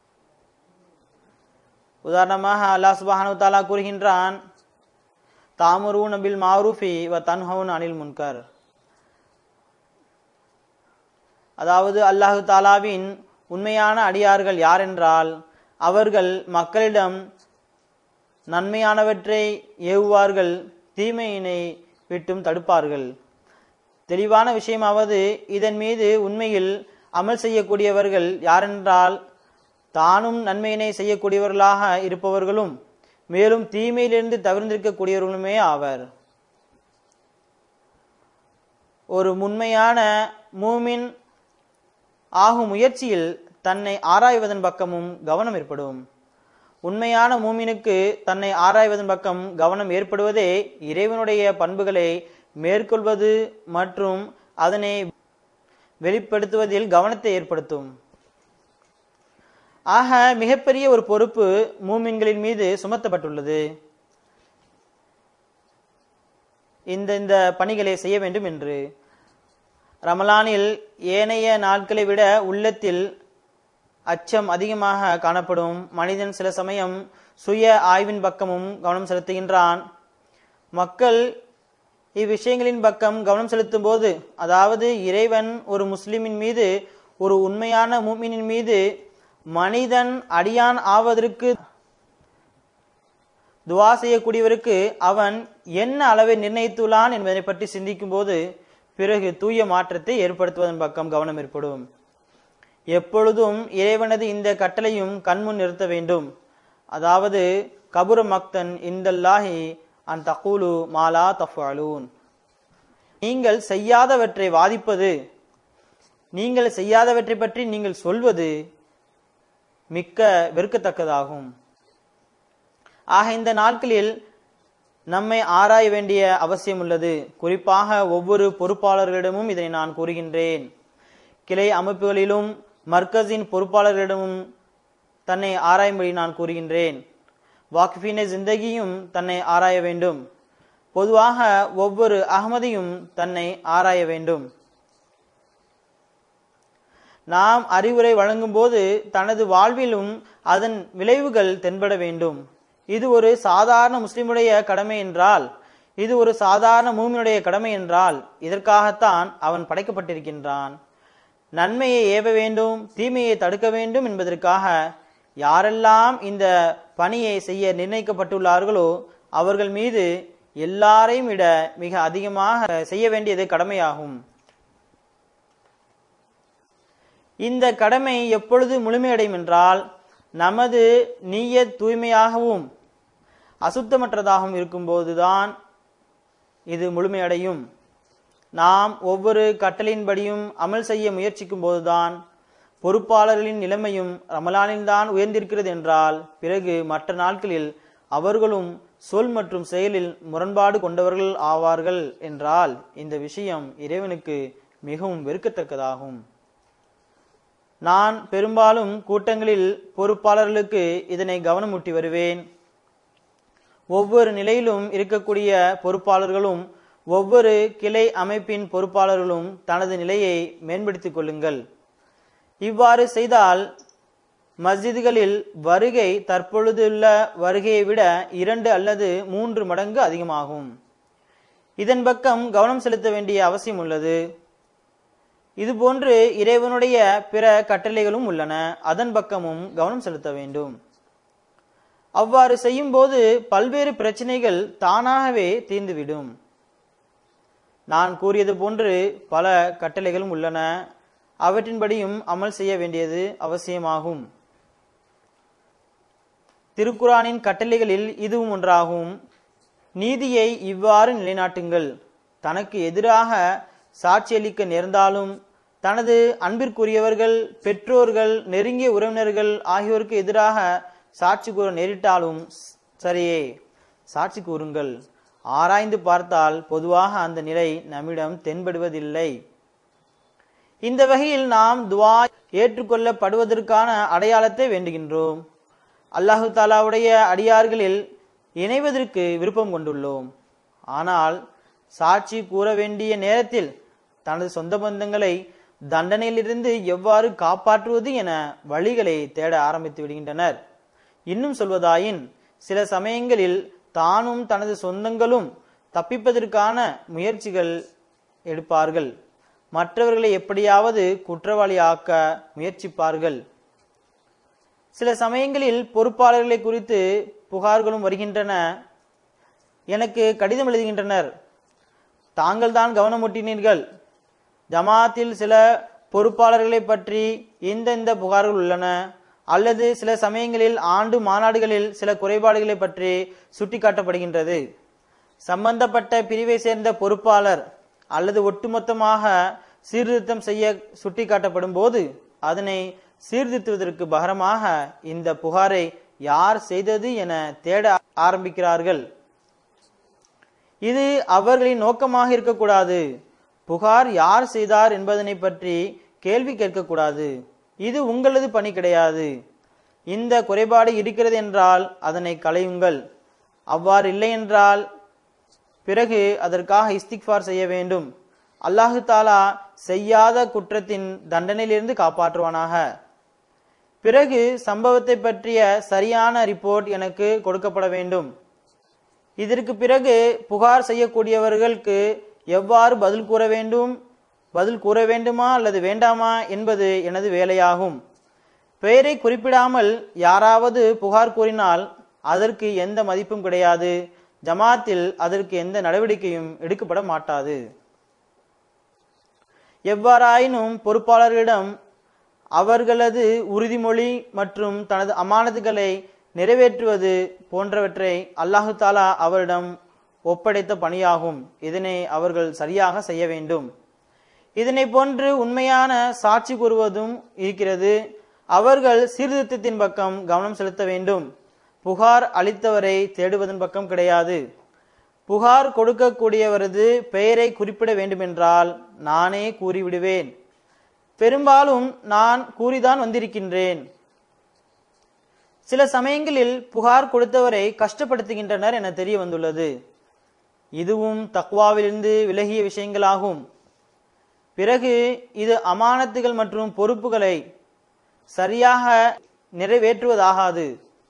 உதாரணமாக அல்லாஹ் சுபஹானு தாலா கூறுகின்றான் தாமுரு நபில் மாரூஃபி வ தன்ஹவுன் அனில் முன்கர் அதாவது அல்லாஹு தாலாவின் உண்மையான அடியார்கள் யாரென்றால் அவர்கள் மக்களிடம் நன்மையானவற்றை ஏவுவார்கள் தீமையினை விட்டும் தடுப்பார்கள் தெளிவான விஷயமாவது இதன் மீது உண்மையில் அமல் செய்யக்கூடியவர்கள் யாரென்றால் தானும் நன்மையினை செய்யக்கூடியவர்களாக இருப்பவர்களும் மேலும் தீமையிலிருந்து தவிர்ந்திருக்கக்கூடியவர்களுமே ஆவர் ஒரு உண்மையான மூமின் ஆகும் முயற்சியில் தன்னை ஆராய்வதன் பக்கமும் கவனம் ஏற்படும் உண்மையான மூமினுக்கு தன்னை ஆராய்வதன் பக்கம் கவனம் ஏற்படுவதே இறைவனுடைய பண்புகளை மேற்கொள்வது மற்றும் அதனை வெளிப்படுத்துவதில் கவனத்தை ஏற்படுத்தும் ஆக மிகப்பெரிய ஒரு பொறுப்பு மூமின்களின் மீது சுமத்தப்பட்டுள்ளது இந்த இந்த பணிகளை செய்ய வேண்டும் என்று ரமலானில் ஏனைய நாட்களை விட உள்ளத்தில் அச்சம் அதிகமாக காணப்படும் மனிதன் சில சமயம் சுய ஆய்வின் பக்கமும் கவனம் செலுத்துகின்றான் மக்கள் இவ்விஷயங்களின் பக்கம் கவனம் செலுத்தும் போது அதாவது இறைவன் ஒரு முஸ்லிமின் மீது ஒரு உண்மையான மூமினின் மீது மனிதன் அடியான் ஆவதற்கு துவா செய்யக்கூடியவருக்கு அவன் என்ன அளவை நிர்ணயித்துள்ளான் என்பதை பற்றி சிந்திக்கும் போது பிறகு தூய மாற்றத்தை ஏற்படுத்துவதன் பக்கம் கவனம் ஏற்படும் எப்பொழுதும் இறைவனது இந்த கட்டளையும் கண்முன் நிறுத்த வேண்டும் அதாவது கபுர மக்தன் இந்தல்லாஹி அன் தகூலு மாலா தஃபாலூன் நீங்கள் செய்யாதவற்றை வாதிப்பது நீங்கள் செய்யாதவற்றை பற்றி நீங்கள் சொல்வது மிக்க வெறுக்கத்தக்கதாகும் ஆக இந்த நாட்களில் நம்மை ஆராய வேண்டிய அவசியம் உள்ளது குறிப்பாக ஒவ்வொரு பொறுப்பாளர்களிடமும் இதனை நான் கூறுகின்றேன் கிளை அமைப்புகளிலும் மர்கஸின் பொறுப்பாளர்களிடமும் தன்னை ஆராயும்படி நான் கூறுகின்றேன் வாக்ஃபினை ஜிந்தகியும் தன்னை ஆராய வேண்டும் பொதுவாக ஒவ்வொரு அகமதியும் தன்னை ஆராய வேண்டும் நாம் அறிவுரை வழங்கும் போது தனது வாழ்விலும் அதன் விளைவுகள் தென்பட வேண்டும் இது ஒரு சாதாரண முஸ்லிமுடைய கடமை என்றால் இது ஒரு சாதாரண மூமினுடைய கடமை என்றால் இதற்காகத்தான் அவன் படைக்கப்பட்டிருக்கின்றான் நன்மையை ஏவ வேண்டும் தீமையை தடுக்க வேண்டும் என்பதற்காக யாரெல்லாம் இந்த பணியை செய்ய நிர்ணயிக்கப்பட்டுள்ளார்களோ அவர்கள் மீது எல்லாரையும் விட மிக அதிகமாக செய்ய வேண்டியது கடமையாகும் இந்த கடமை எப்பொழுது முழுமையடையும் என்றால் நமது நீய தூய்மையாகவும் அசுத்தமற்றதாகவும் இருக்கும்போதுதான் இது முழுமையடையும் நாம் ஒவ்வொரு கட்டளையின்படியும் அமல் செய்ய முயற்சிக்கும் போதுதான் பொறுப்பாளர்களின் நிலைமையும் ரமலானில்தான் உயர்ந்திருக்கிறது என்றால் பிறகு மற்ற நாட்களில் அவர்களும் சொல் மற்றும் செயலில் முரண்பாடு கொண்டவர்கள் ஆவார்கள் என்றால் இந்த விஷயம் இறைவனுக்கு மிகவும் வெறுக்கத்தக்கதாகும் நான் பெரும்பாலும் கூட்டங்களில் பொறுப்பாளர்களுக்கு இதனை கவனமூட்டி வருவேன் ஒவ்வொரு நிலையிலும் இருக்கக்கூடிய பொறுப்பாளர்களும் ஒவ்வொரு கிளை அமைப்பின் பொறுப்பாளர்களும் தனது நிலையை மேம்படுத்திக் கொள்ளுங்கள் இவ்வாறு செய்தால் மஸ்ஜிதுகளில் வருகை தற்பொழுதுள்ள வருகையை விட இரண்டு அல்லது மூன்று மடங்கு அதிகமாகும் இதன் பக்கம் கவனம் செலுத்த வேண்டிய அவசியம் உள்ளது இதுபோன்று இறைவனுடைய பிற கட்டளைகளும் உள்ளன அதன் பக்கமும் கவனம் செலுத்த வேண்டும் அவ்வாறு செய்யும் போது பல்வேறு பிரச்சனைகள் தானாகவே தீர்ந்துவிடும் நான் கூறியது போன்று பல கட்டளைகளும் உள்ளன அவற்றின்படியும் அமல் செய்ய வேண்டியது அவசியமாகும் திருக்குரானின் கட்டளைகளில் இதுவும் ஒன்றாகும் நீதியை இவ்வாறு நிலைநாட்டுங்கள் தனக்கு எதிராக சாட்சியளிக்க நேர்ந்தாலும் தனது அன்பிற்குரியவர்கள் பெற்றோர்கள் நெருங்கிய உறவினர்கள் ஆகியோருக்கு எதிராக சாட்சி கூற நேரிட்டாலும் சரியே சாட்சி கூறுங்கள் ஆராய்ந்து பார்த்தால் பொதுவாக அந்த நிலை நம்மிடம் தென்படுவதில்லை இந்த வகையில் நாம் துவா ஏற்றுக்கொள்ளப்படுவதற்கான அடையாளத்தை வேண்டுகின்றோம் அல்லாஹு தாலாவுடைய அடியார்களில் இணைவதற்கு விருப்பம் கொண்டுள்ளோம் ஆனால் சாட்சி கூற வேண்டிய நேரத்தில் தனது சொந்த பந்தங்களை தண்டனையிலிருந்து எவ்வாறு காப்பாற்றுவது என வழிகளை தேட ஆரம்பித்து விடுகின்றனர் இன்னும் சொல்வதாயின் சில சமயங்களில் தானும் தனது சொந்தங்களும் தப்பிப்பதற்கான முயற்சிகள் எடுப்பார்கள் மற்றவர்களை எப்படியாவது குற்றவாளியாக்க முயற்சிப்பார்கள் சில சமயங்களில் பொறுப்பாளர்களை குறித்து புகார்களும் வருகின்றன எனக்கு கடிதம் எழுதுகின்றனர் தாங்கள் தான் கவனமூட்டினீர்கள் ஜமாத்தில் சில பொறுப்பாளர்களை பற்றி இந்த இந்த புகார்கள் உள்ளன அல்லது சில சமயங்களில் ஆண்டு மாநாடுகளில் சில குறைபாடுகளை பற்றி சுட்டிக்காட்டப்படுகின்றது சம்பந்தப்பட்ட பிரிவை சேர்ந்த பொறுப்பாளர் அல்லது ஒட்டுமொத்தமாக சீர்திருத்தம் செய்ய சுட்டிக்காட்டப்படும் போது அதனை சீர்திருத்துவதற்கு பகரமாக இந்த புகாரை யார் செய்தது என தேட ஆரம்பிக்கிறார்கள் இது அவர்களின் நோக்கமாக இருக்கக்கூடாது புகார் யார் செய்தார் என்பதனை பற்றி கேள்வி கேட்கக்கூடாது இது உங்களது பணி கிடையாது இந்த குறைபாடு இருக்கிறது என்றால் அதனை களையுங்கள் அவ்வாறு இல்லை என்றால் பிறகு அதற்காக இஸ்திக்ஃபார் செய்ய வேண்டும் அல்லாஹு தாலா செய்யாத குற்றத்தின் தண்டனையிலிருந்து காப்பாற்றுவானாக பிறகு சம்பவத்தை பற்றிய சரியான ரிப்போர்ட் எனக்கு கொடுக்கப்பட வேண்டும் இதற்கு பிறகு புகார் செய்யக்கூடியவர்களுக்கு எவ்வாறு பதில் கூற வேண்டும் பதில் கூற வேண்டுமா அல்லது வேண்டாமா என்பது எனது வேலையாகும் பெயரை குறிப்பிடாமல் யாராவது புகார் கூறினால் அதற்கு எந்த மதிப்பும் கிடையாது ஜமாத்தில் அதற்கு எந்த நடவடிக்கையும் எடுக்கப்பட மாட்டாது எவ்வாறாயினும் பொறுப்பாளர்களிடம் அவர்களது உறுதிமொழி மற்றும் தனது அமானத்துகளை நிறைவேற்றுவது போன்றவற்றை அல்லாஹு தாலா அவரிடம் ஒப்படைத்த பணியாகும் இதனை அவர்கள் சரியாக செய்ய வேண்டும் இதனை போன்று உண்மையான சாட்சி கூறுவதும் இருக்கிறது அவர்கள் சீர்திருத்தத்தின் பக்கம் கவனம் செலுத்த வேண்டும் புகார் அளித்தவரை தேடுவதன் பக்கம் கிடையாது புகார் கொடுக்கக்கூடியவரது பெயரை குறிப்பிட வேண்டுமென்றால் நானே கூறிவிடுவேன் பெரும்பாலும் நான் கூறிதான் வந்திருக்கின்றேன் சில சமயங்களில் புகார் கொடுத்தவரை கஷ்டப்படுத்துகின்றனர் என தெரிய வந்துள்ளது இதுவும் தக்வாவிலிருந்து விலகிய விஷயங்களாகும் பிறகு இது அமானத்துகள் மற்றும் பொறுப்புகளை சரியாக நிறைவேற்றுவதாகாது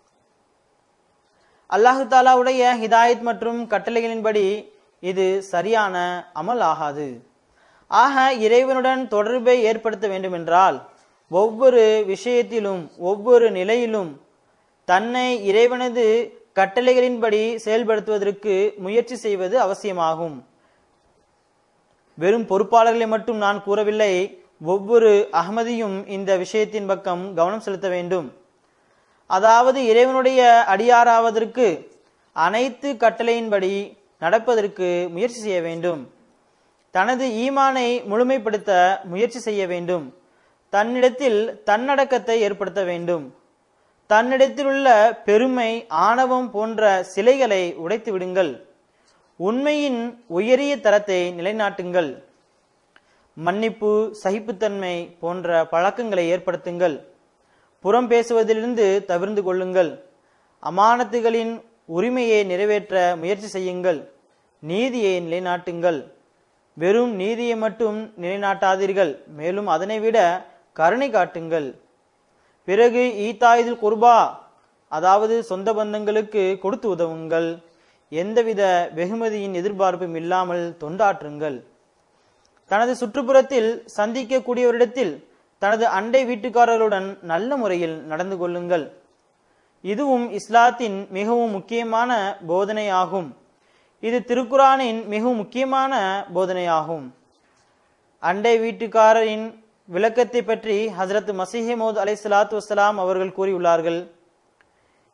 அல்லாஹு தாலாவுடைய ஹிதாயத் மற்றும் கட்டளைகளின்படி இது சரியான அமல் ஆகாது ஆக இறைவனுடன் தொடர்பை ஏற்படுத்த வேண்டுமென்றால் ஒவ்வொரு விஷயத்திலும் ஒவ்வொரு நிலையிலும் தன்னை இறைவனது கட்டளைகளின்படி செயல்படுத்துவதற்கு முயற்சி செய்வது அவசியமாகும் வெறும் பொறுப்பாளர்களை மட்டும் நான் கூறவில்லை ஒவ்வொரு அகமதியும் இந்த விஷயத்தின் பக்கம் கவனம் செலுத்த வேண்டும் அதாவது இறைவனுடைய அடியாராவதற்கு அனைத்து கட்டளையின்படி நடப்பதற்கு முயற்சி செய்ய வேண்டும் தனது ஈமானை முழுமைப்படுத்த முயற்சி செய்ய வேண்டும் தன்னிடத்தில் தன்னடக்கத்தை ஏற்படுத்த வேண்டும் தன்னிடத்திலுள்ள பெருமை ஆணவம் போன்ற சிலைகளை உடைத்து விடுங்கள் உண்மையின் உயரிய தரத்தை நிலைநாட்டுங்கள் மன்னிப்பு சகிப்புத்தன்மை போன்ற பழக்கங்களை ஏற்படுத்துங்கள் புறம் பேசுவதிலிருந்து தவிர்ந்து கொள்ளுங்கள் அமானத்துகளின் உரிமையை நிறைவேற்ற முயற்சி செய்யுங்கள் நீதியை நிலைநாட்டுங்கள் வெறும் நீதியை மட்டும் நிலைநாட்டாதீர்கள் மேலும் அதனை விட கருணை காட்டுங்கள் பிறகு ஈத்தாயுதில் குர்பா அதாவது சொந்த பந்தங்களுக்கு கொடுத்து உதவுங்கள் எந்தவித வெகுமதியின் எதிர்பார்ப்பும் இல்லாமல் தொண்டாற்றுங்கள் தனது சுற்றுப்புறத்தில் சந்திக்கக்கூடியவரிடத்தில் தனது அண்டை வீட்டுக்காரர்களுடன் நல்ல முறையில் நடந்து கொள்ளுங்கள் இதுவும் இஸ்லாத்தின் மிகவும் முக்கியமான போதனையாகும் இது திருக்குரானின் மிகவும் முக்கியமான போதனையாகும் அண்டை வீட்டுக்காரரின் விளக்கத்தை பற்றி ஹசரத் மசிஹமோத் அலை சலாத்து வசலாம் அவர்கள் கூறியுள்ளார்கள்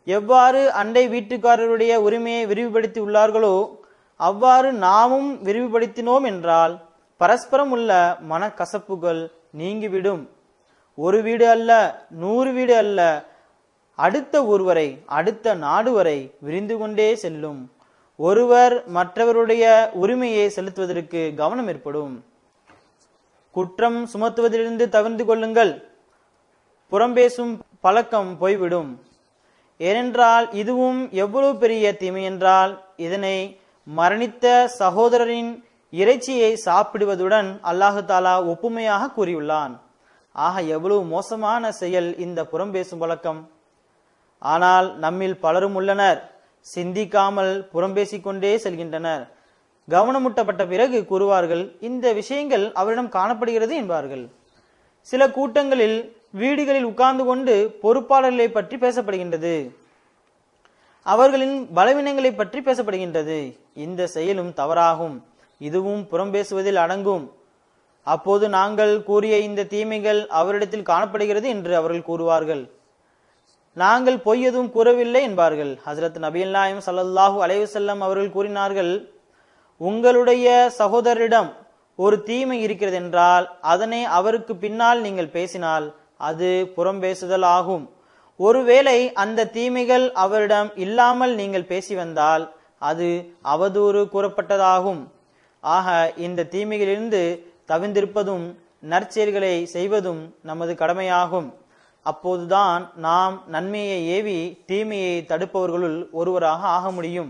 எவ்வாறு அண்டை வீட்டுக்காரருடைய உரிமையை விரிவுபடுத்தி உள்ளார்களோ அவ்வாறு நாமும் விரிவுபடுத்தினோம் என்றால் பரஸ்பரம் உள்ள மனக்கசப்புகள் நீங்கிவிடும் ஒரு வீடு அல்ல நூறு வீடு அல்ல அடுத்த ஊர் வரை அடுத்த நாடு வரை விரிந்து கொண்டே செல்லும் ஒருவர் மற்றவருடைய உரிமையை செலுத்துவதற்கு கவனம் ஏற்படும் குற்றம் சுமத்துவதிலிருந்து தவிர்த்து கொள்ளுங்கள் புறம்பேசும் பழக்கம் போய்விடும் ஏனென்றால் இதுவும் எவ்வளவு பெரிய தீமை என்றால் இதனை மரணித்த சகோதரரின் இறைச்சியை சாப்பிடுவதுடன் அல்லாஹு தாலா ஒப்புமையாக கூறியுள்ளான் ஆக எவ்வளவு மோசமான செயல் இந்த புறம்பேசும் பழக்கம் ஆனால் நம்மில் பலரும் உள்ளனர் சிந்திக்காமல் புறம்பேசிக் கொண்டே செல்கின்றனர் கவனமூட்டப்பட்ட பிறகு கூறுவார்கள் இந்த விஷயங்கள் அவரிடம் காணப்படுகிறது என்பார்கள் சில கூட்டங்களில் வீடுகளில் உட்கார்ந்து கொண்டு பொறுப்பாளர்களை பற்றி பேசப்படுகின்றது அவர்களின் பலவீனங்களை பற்றி பேசப்படுகின்றது இந்த செயலும் தவறாகும் இதுவும் புறம்பேசுவதில் அடங்கும் அப்போது நாங்கள் கூறிய இந்த தீமைகள் அவரிடத்தில் காணப்படுகிறது என்று அவர்கள் கூறுவார்கள் நாங்கள் பொய் எதுவும் கூறவில்லை என்பார்கள் ஹசரத் நபியல்லாயும் சல்லல்லாஹு அலைவசல்லம் அவர்கள் கூறினார்கள் உங்களுடைய சகோதரரிடம் ஒரு தீமை இருக்கிறது என்றால் அதனை அவருக்கு பின்னால் நீங்கள் பேசினால் அது புறம் பேசுதல் ஆகும் ஒருவேளை அந்த தீமைகள் அவரிடம் இல்லாமல் நீங்கள் பேசி வந்தால் அது அவதூறு கூறப்பட்டதாகும் ஆக இந்த தீமைகளிலிருந்து தவிர்ந்திருப்பதும் நற்செயல்களை செய்வதும் நமது கடமையாகும் அப்போதுதான் நாம் நன்மையை ஏவி தீமையை தடுப்பவர்களுள் ஒருவராக ஆக முடியும்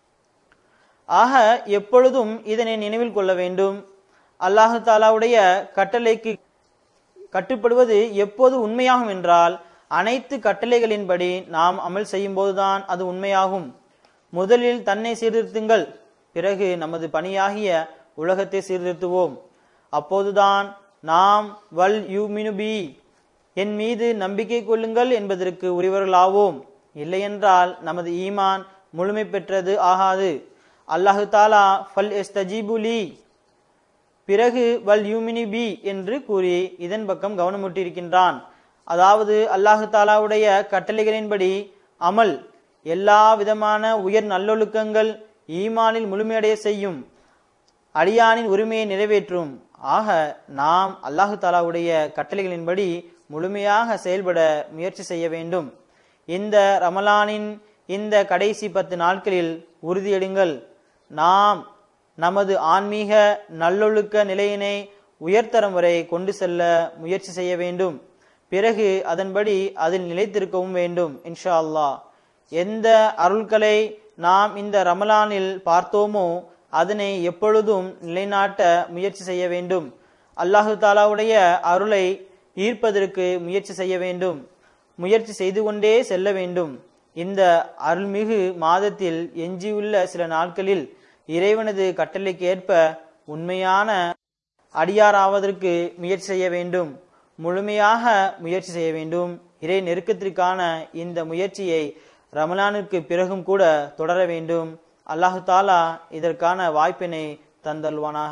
ஆக எப்பொழுதும் இதனை நினைவில் கொள்ள வேண்டும் அல்லாஹு தாலாவுடைய கட்டளைக்கு கட்டுப்படுவது எப்போது உண்மையாகும் என்றால் அனைத்து கட்டளைகளின்படி நாம் அமல் செய்யும் போதுதான் அது உண்மையாகும் முதலில் தன்னை சீர்திருத்துங்கள் பிறகு நமது பணியாகிய உலகத்தை சீர்திருத்துவோம் அப்போதுதான் நாம் வல் யூமினுபி என் மீது நம்பிக்கை கொள்ளுங்கள் என்பதற்கு உரியவர்களாவோம் இல்லையென்றால் நமது ஈமான் முழுமை பெற்றது ஆகாது அல்லாஹு தாலா ஃபல் எஸ்தஜீபுலி பிறகு வல் யூமினி பி என்று கூறி இதன் பக்கம் கவனமூட்டியிருக்கின்றான் அதாவது அல்லாஹு தாலாவுடைய கட்டளைகளின்படி அமல் எல்லா விதமான உயர் நல்லொழுக்கங்கள் ஈமானில் முழுமையடைய செய்யும் அடியானின் உரிமையை நிறைவேற்றும் ஆக நாம் அல்லாஹு தாலாவுடைய கட்டளைகளின்படி முழுமையாக செயல்பட முயற்சி செய்ய வேண்டும் இந்த ரமலானின் இந்த கடைசி பத்து நாட்களில் உறுதியெடுங்கள் நாம் நமது ஆன்மீக நல்லொழுக்க நிலையினை உயர்தரம் வரை கொண்டு செல்ல முயற்சி செய்ய வேண்டும் பிறகு அதன்படி அதில் நிலைத்திருக்கவும் வேண்டும் இன்ஷா அல்லாஹ் எந்த அருள்களை நாம் இந்த ரமலானில் பார்த்தோமோ அதனை எப்பொழுதும் நிலைநாட்ட முயற்சி செய்ய வேண்டும் அல்லாஹு தாலாவுடைய அருளை ஈர்ப்பதற்கு முயற்சி செய்ய வேண்டும் முயற்சி செய்து கொண்டே செல்ல வேண்டும் இந்த அருள்மிகு மாதத்தில் எஞ்சியுள்ள சில நாட்களில் இறைவனது கட்டளைக்கு ஏற்ப உண்மையான அடியாராவதற்கு முயற்சி செய்ய வேண்டும் முழுமையாக முயற்சி செய்ய வேண்டும் இறை நெருக்கத்திற்கான இந்த முயற்சியை ரமலானுக்கு பிறகும் கூட தொடர வேண்டும் அல்லாஹு தாலா இதற்கான வாய்ப்பினை தந்தல்வானாக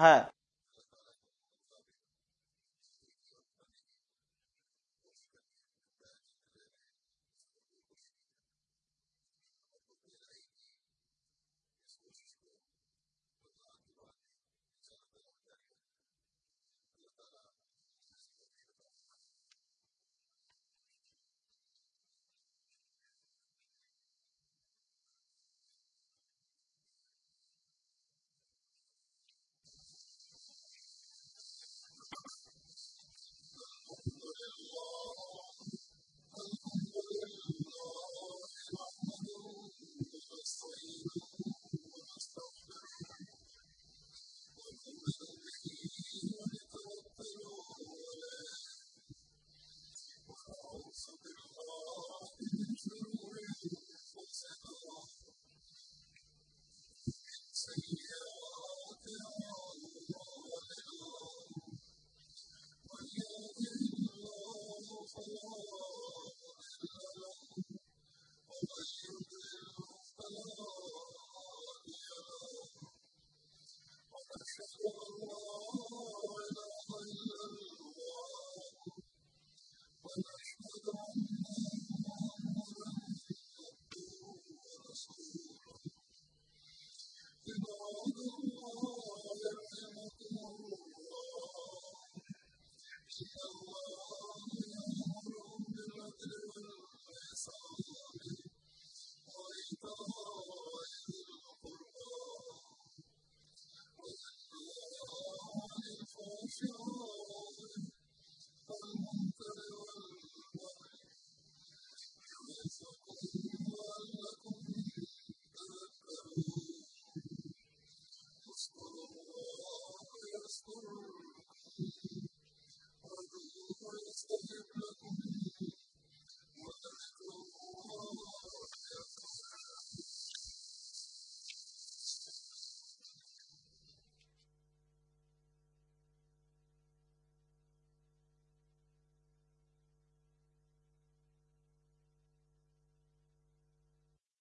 Thank